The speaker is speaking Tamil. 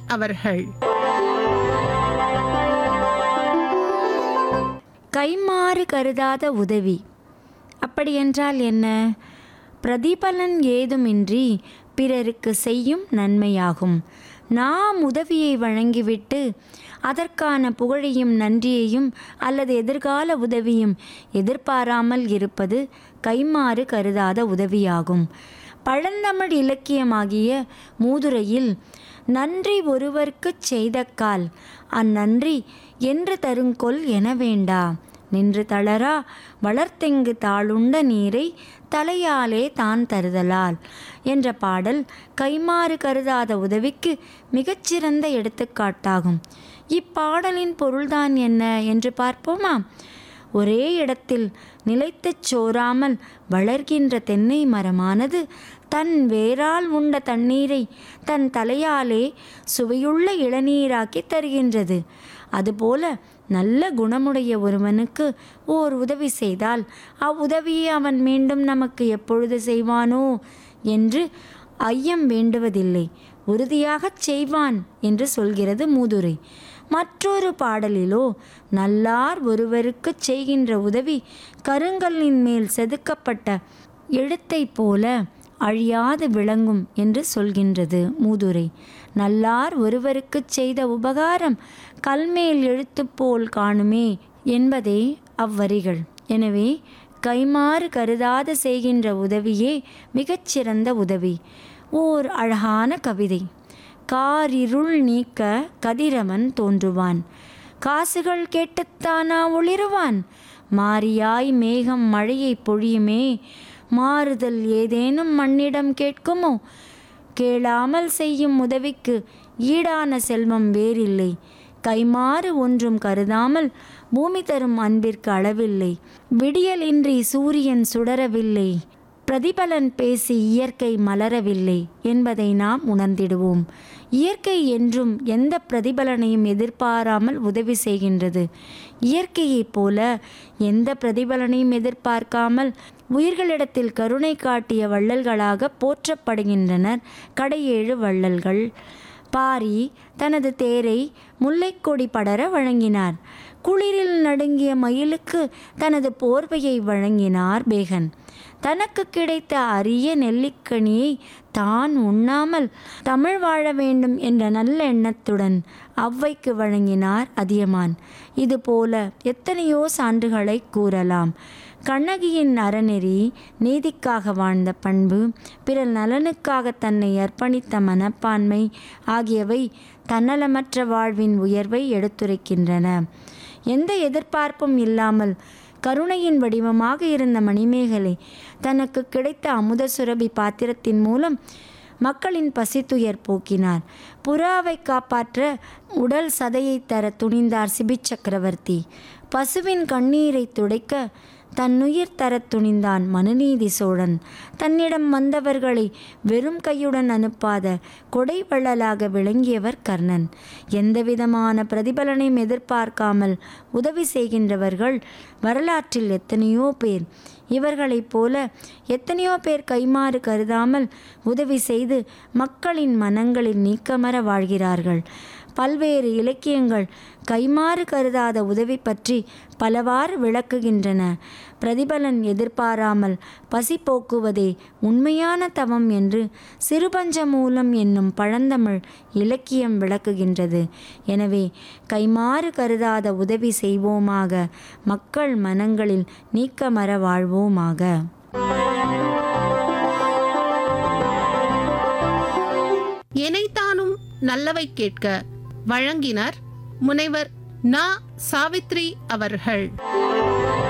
அவர்கள் கைமாறு கருதாத உதவி அப்படியென்றால் என்ன பிரதிபலன் ஏதுமின்றி பிறருக்கு செய்யும் நன்மையாகும் நாம் உதவியை வழங்கிவிட்டு அதற்கான புகழையும் நன்றியையும் அல்லது எதிர்கால உதவியும் எதிர்பாராமல் இருப்பது கைமாறு கருதாத உதவியாகும் பழந்தமிழ் இலக்கியமாகிய மூதுரையில் நன்றி ஒருவர்க்குச் செய்தக்கால் அந்நன்றி என்று தருங்கொல் என வேண்டா நின்று தளரா வளர்த்தெங்கு தாளுண்ட நீரை தலையாலே தான் தருதலால் என்ற பாடல் கைமாறு கருதாத உதவிக்கு மிகச்சிறந்த எடுத்துக்காட்டாகும் இப்பாடலின் பொருள்தான் என்ன என்று பார்ப்போமா ஒரே இடத்தில் நிலைத்துச் சோராமல் வளர்கின்ற தென்னை மரமானது தன் வேரால் உண்ட தண்ணீரை தன் தலையாலே சுவையுள்ள இளநீராக்கி தருகின்றது அதுபோல நல்ல குணமுடைய ஒருவனுக்கு ஓர் உதவி செய்தால் அவ்வுதவியை அவன் மீண்டும் நமக்கு எப்பொழுது செய்வானோ என்று ஐயம் வேண்டுவதில்லை உறுதியாகச் செய்வான் என்று சொல்கிறது மூதுரை மற்றொரு பாடலிலோ நல்லார் ஒருவருக்குச் செய்கின்ற உதவி கருங்கல்லின் மேல் செதுக்கப்பட்ட எழுத்தைப் போல அழியாது விளங்கும் என்று சொல்கின்றது மூதுரை நல்லார் ஒருவருக்குச் செய்த உபகாரம் கல்மேல் எழுத்து போல் காணுமே என்பதே அவ்வரிகள் எனவே கைமாறு கருதாத செய்கின்ற உதவியே மிகச்சிறந்த உதவி ஓர் அழகான கவிதை காரிருள் நீக்க கதிரவன் தோன்றுவான் காசுகள் கேட்டுத்தானா ஒளிருவான் மாரியாய் மேகம் மழையை பொழியுமே மாறுதல் ஏதேனும் மண்ணிடம் கேட்குமோ கேளாமல் செய்யும் உதவிக்கு ஈடான செல்வம் வேறில்லை கைமாறு ஒன்றும் கருதாமல் பூமி தரும் அன்பிற்கு அளவில்லை விடியலின்றி சூரியன் சுடரவில்லை பிரதிபலன் பேசி இயற்கை மலரவில்லை என்பதை நாம் உணர்ந்திடுவோம் இயற்கை என்றும் எந்த பிரதிபலனையும் எதிர்பாராமல் உதவி செய்கின்றது இயற்கையைப் போல எந்த பிரதிபலனையும் எதிர்பார்க்காமல் உயிர்களிடத்தில் கருணை காட்டிய வள்ளல்களாக போற்றப்படுகின்றனர் கடையேழு வள்ளல்கள் பாரி தனது தேரை முல்லைக்கொடி படர வழங்கினார் குளிரில் நடுங்கிய மயிலுக்கு தனது போர்வையை வழங்கினார் பேகன் தனக்கு கிடைத்த அரிய நெல்லிக்கனியை தான் உண்ணாமல் தமிழ் வாழ வேண்டும் என்ற நல்ல எண்ணத்துடன் அவ்வைக்கு வழங்கினார் அதியமான் இதுபோல எத்தனையோ சான்றுகளை கூறலாம் கண்ணகியின் அறநெறி நீதிக்காக வாழ்ந்த பண்பு பிறர் நலனுக்காக தன்னை அர்ப்பணித்த மனப்பான்மை ஆகியவை தன்னலமற்ற வாழ்வின் உயர்வை எடுத்துரைக்கின்றன எந்த எதிர்பார்ப்பும் இல்லாமல் கருணையின் வடிவமாக இருந்த மணிமேகலை தனக்கு கிடைத்த அமுத சுரபி பாத்திரத்தின் மூலம் மக்களின் பசித்துயர் போக்கினார் புறாவை காப்பாற்ற உடல் சதையை தர துணிந்தார் சிபி சக்கரவர்த்தி பசுவின் கண்ணீரை துடைக்க தன்னுயிர் தரத் துணிந்தான் மனுநீதி சோழன் தன்னிடம் வந்தவர்களை வெறும் கையுடன் அனுப்பாத கொடை வள்ளலாக விளங்கியவர் கர்ணன் எந்தவிதமான பிரதிபலனையும் எதிர்பார்க்காமல் உதவி செய்கின்றவர்கள் வரலாற்றில் எத்தனையோ பேர் இவர்களைப் போல எத்தனையோ பேர் கைமாறு கருதாமல் உதவி செய்து மக்களின் மனங்களில் நீக்கமர வாழ்கிறார்கள் பல்வேறு இலக்கியங்கள் கைமாறு கருதாத உதவி பற்றி பலவாறு விளக்குகின்றன பிரதிபலன் எதிர்பாராமல் பசி போக்குவதே உண்மையான தவம் என்று சிறுபஞ்ச மூலம் என்னும் பழந்தமிழ் இலக்கியம் விளக்குகின்றது எனவே கைமாறு கருதாத உதவி செய்வோமாக மக்கள் மனங்களில் நீக்கமர வாழ்வோமாக எனைத்தானும் நல்லவை கேட்க வழங்கினர் முனைவர் நா சாவித்ரி அவர்கள்